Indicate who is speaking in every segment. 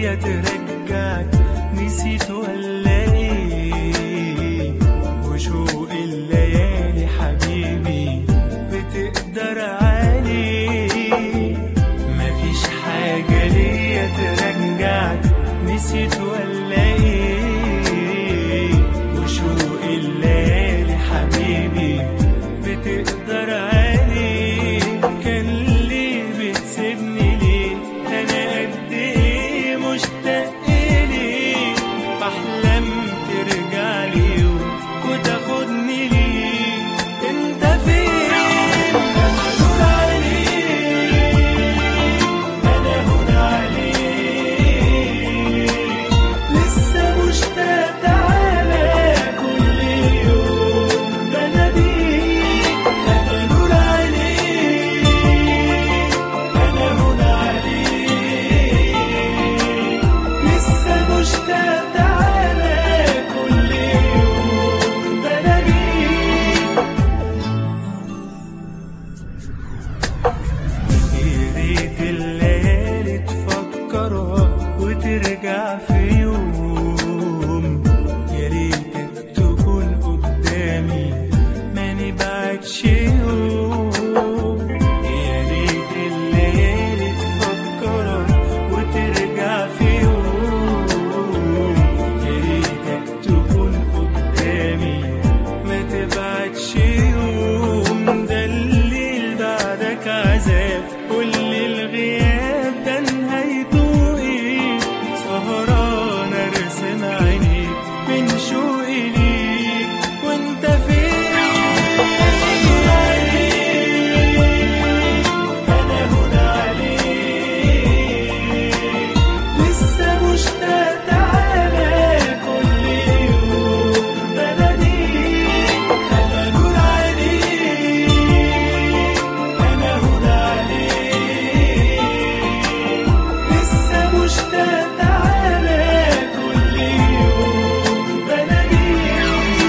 Speaker 1: ليا ترجعك نسيت ولا ايه وشوق الليالي حبيبي بتقدر عليه مفيش حاجة ليا ترجعك نسيت ولا ايه وشوق الليالي حبيبي بتقدر عليه كان ليه بتسيبني ليه انا قد ايه مشتاق ليه بحلم ترجع لي يوم وتاخدني ليه انت فين انا هنا عليك انا هنا عليك لسه مشتاق تعالى كل يوم بناديك انا نور عليك انا هنا عليك لسه مشتاق تعالى كل يوم بناديك يا ريت الليالي تفكرها وترجع في يوم يا ريتك تكون قدامي ما نبعدش يوم يا ريت الليالي تفكرها وترجع في يوم يا ريتك تكون قدامي ما تبعدش يوم ده الليل بعدك عذاب واللي الغياب ده نهايته ايه سهران ارسم عينيك من شوقي ليك وانت فين انا هنا عليك لسه مشتاق تعالى كل يوم بناديك انا نور عليك انا هنا عليك لسه مشتاق تعالى كل يوم بناديك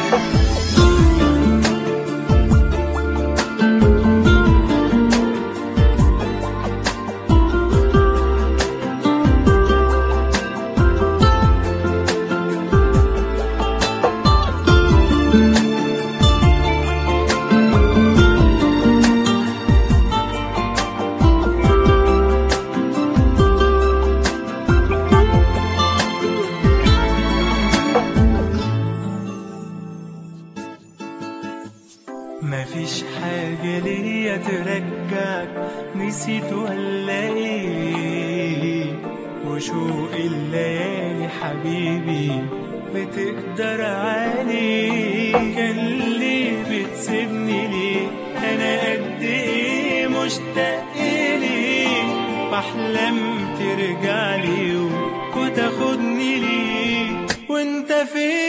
Speaker 1: مفيش حاجة ليا ترجعك نسيت ولا ايه وشوق الليالي حبيبي بتقدر عليه كان ليه بتسيبني ليه انا قد ايه مشتاق ليه بحلم ترجع لي يوم وتاخدني ليه وانت فين